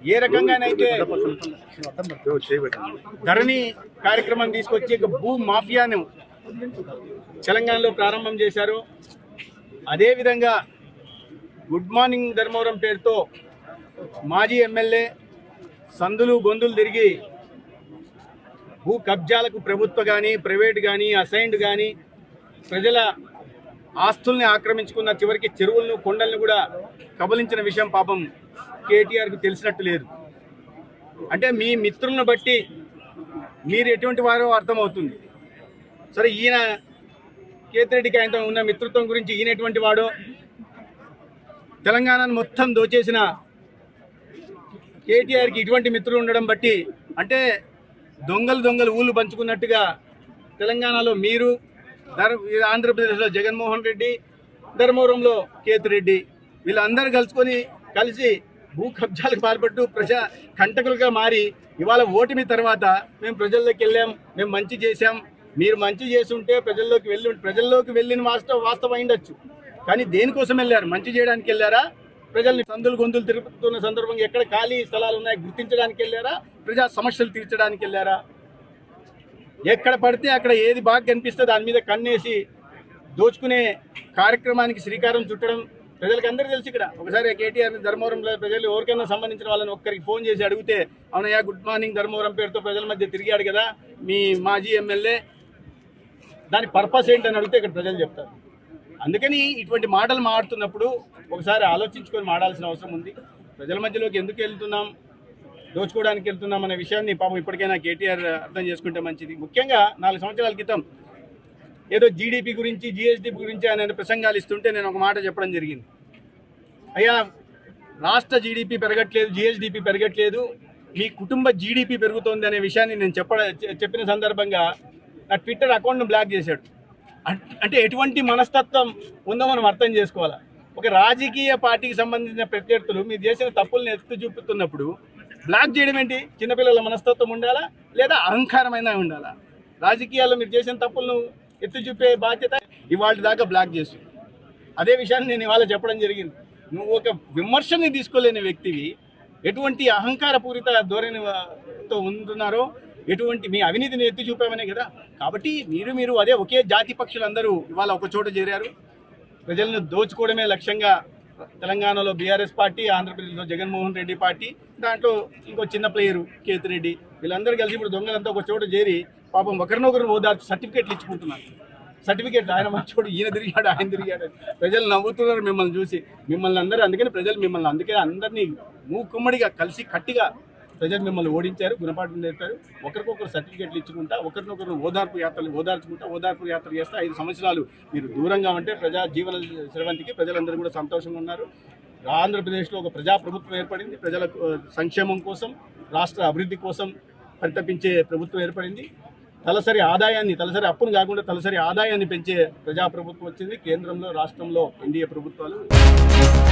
ఏ రకంగానైతే ధరణి కార్యక్రమం తీసుకొచ్చి ఒక భూ మాఫియాను తెలంగాణలో ప్రారంభం చేశారు అదేవిధంగా గుడ్ మార్నింగ్ ధర్మవరం పేరుతో మాజీ ఎమ్మెల్యే సందులు గొంతులు తిరిగి భూ కబ్జాలకు ప్రభుత్వ కానీ ప్రైవేట్ కానీ అసైన్డ్ కానీ ప్రజల ఆస్తుల్ని ఆక్రమించుకున్న చివరికి చెరువులను కొండలను కూడా కబలించిన విషయం పాపం కేటీఆర్కి తెలిసినట్టు లేదు అంటే మీ మిత్రులను బట్టి మీరు ఎటువంటి వారో అర్థమవుతుంది సరే ఈయన కేతిరెడ్డికి ఆయనతో ఉన్న మిత్రత్వం గురించి ఈయన ఎటువంటి వాడో తెలంగాణను మొత్తం దోచేసిన కేటీఆర్కి ఇటువంటి మిత్రులు ఉండడం బట్టి అంటే దొంగలు దొంగలు ఊళ్ళు పంచుకున్నట్టుగా తెలంగాణలో మీరు ధర్ ఆంధ్రప్రదేశ్లో జగన్మోహన్ రెడ్డి ధర్మవరంలో కేతిరెడ్డి వీళ్ళందరూ కలుసుకొని కలిసి భూ కబ్జాలకు పాల్పట్టు ప్రజా కంటకులుగా మారి ఇవాళ ఓటమి తర్వాత మేము ప్రజల్లోకి వెళ్ళాం మేము మంచి చేశాం మీరు మంచి చేస్తుంటే ప్రజల్లోకి వెళ్ళి ప్రజల్లోకి వెళ్ళిన వాస్తవ వాస్తవం అయిండొచ్చు కానీ దేనికోసం వెళ్ళారు మంచి చేయడానికి వెళ్ళారా ప్రజల్ని సందులు గొంతులు తిరుగుతున్న సందర్భంగా ఎక్కడ ఖాళీ స్థలాలు ఉన్నాయి గుర్తించడానికి వెళ్ళారా ప్రజా సమస్యలు తీర్చడానికి వెళ్ళారా ఎక్కడ పడితే అక్కడ ఏది బాగా కనిపిస్తే దాని మీద కన్నేసి దోచుకునే కార్యక్రమానికి శ్రీకారం చుట్టడం ప్రజలకు అందరూ తెలుసు ఇక్కడ ఒకసారి కేటీఆర్ ధర్మవరంలో ప్రజలు ఎవరికైనా సంబంధించిన వాళ్ళని ఒక్కరికి ఫోన్ చేసి అడిగితే అవునయ్యా గుడ్ మార్నింగ్ ధర్మవరం పేరుతో ప్రజల మధ్య తిరిగాడు కదా మీ మాజీ ఎమ్మెల్యే దాని పర్పస్ ఏంటని అడిగితే ఇక్కడ ప్రజలు చెప్తారు అందుకని ఇటువంటి మాటలు మాడుతున్నప్పుడు ఒకసారి ఆలోచించుకొని మాడాల్సిన అవసరం ఉంది ప్రజల మధ్యలోకి ఎందుకు వెళ్తున్నాం దోచుకోవడానికి వెళ్తున్నాం అనే విషయాన్ని పాపం ఇప్పటికైనా కేటీఆర్ అర్థం చేసుకుంటే మంచిది ముఖ్యంగా నాలుగు సంవత్సరాల క్రితం ఏదో జీడిపి గురించి జిఎస్డి గురించి ఆయన ప్రసంగాలు ఇస్తుంటే నేను ఒక మాట చెప్పడం జరిగింది అయ్యా రాష్ట్ర జీడిపి పెరగట్లేదు జిఎస్డిపి పెరగట్లేదు మీ కుటుంబ జీడిపి పెరుగుతోంది అనే విషయాన్ని నేను చెప్ప చెప్పిన సందర్భంగా నా ట్విట్టర్ అకౌంట్ను బ్లాక్ చేశాడు అం- అంటే ఎటువంటి మనస్తత్వం ఉందో మనం అర్థం చేసుకోవాలి ఒక రాజకీయ పార్టీకి సంబంధించిన ప్రత్యర్థులు మీరు చేసిన తప్పుల్ని ఎత్తు చూపుతున్నప్పుడు బ్లాక్ చేయడం ఏంటి చిన్నపిల్లల మనస్తత్వం ఉండాలా లేదా అహంకారమైన ఉండాలా రాజకీయాల్లో మీరు చేసిన తప్పులను ఎత్తు చూపే బాధ్యత ఇవాళ దాకా బ్లాక్ చేసి అదే విషయాన్ని నేను ఇవాళ చెప్పడం జరిగింది నువ్వు ఒక విమర్శని తీసుకోలేని వ్యక్తివి ఎటువంటి అహంకారపూరిత ధోరణితో ఉంటున్నారో ఎటువంటి మీ అవినీతిని ఎత్తి చూపామనే కదా కాబట్టి మీరు మీరు అదే ఒకే జాతి పక్షులందరూ ఇవాళ ఒక చోట చేరారు ప్రజలను దోచుకోవడమే లక్ష్యంగా తెలంగాణలో బీఆర్ఎస్ పార్టీ ఆంధ్రప్రదేశ్లో జగన్మోహన్ రెడ్డి పార్టీ దాంట్లో ఇంకో చిన్న ప్లేయరు కేతిరెడ్డి వీళ్ళందరూ కలిసి ఇప్పుడు దొంగలంతా ఒక చోట చేరి పాపం ఒకరినొకరు ఓదార్చి సర్టిఫికెట్లు ఇచ్చుకుంటున్నారు సర్టిఫికెట్ ఆయన మంచోడు ఈయన తిరిగాడు ఆయన తిరిగాడు ప్రజలు నవ్వుతున్నారు మిమ్మల్ని చూసి మిమ్మల్ని అందరూ అందుకని ప్రజలు మిమ్మల్ని అందుకే అందరినీ మూకుమ్మడిగా కలిసి కట్టిగా ప్రజలు మిమ్మల్ని ఓడించారు గుణపాఠం నేర్పారు ఒకరికొకరు సర్టిఫికెట్లు ఇచ్చుకుంటా ఒకరినొకరు ఓదార్పు యాత్రలు ఓదార్చుకుంటా ఓదార్పు యాత్ర చేస్తే ఐదు సంవత్సరాలు మీరు దూరంగా ఉంటే ప్రజా జీవన స్రవంతికి ప్రజలందరూ కూడా సంతోషంగా ఉన్నారు ఆంధ్రప్రదేశ్లో ఒక ప్రజా ప్రభుత్వం ఏర్పడింది ప్రజల ఆ, సంక్షేమం కోసం రాష్ట్ర అభివృద్ధి కోసం పరితపించే ప్రభుత్వం ఏర్పడింది తలసరి ఆదాయాన్ని తలసరి అప్పును కాకుండా తలసరి ఆదాయాన్ని పెంచే ప్రజాప్రభుత్వం వచ్చింది కేంద్రంలో రాష్ట్రంలో ఎన్డీఏ ప్రభుత్వాలు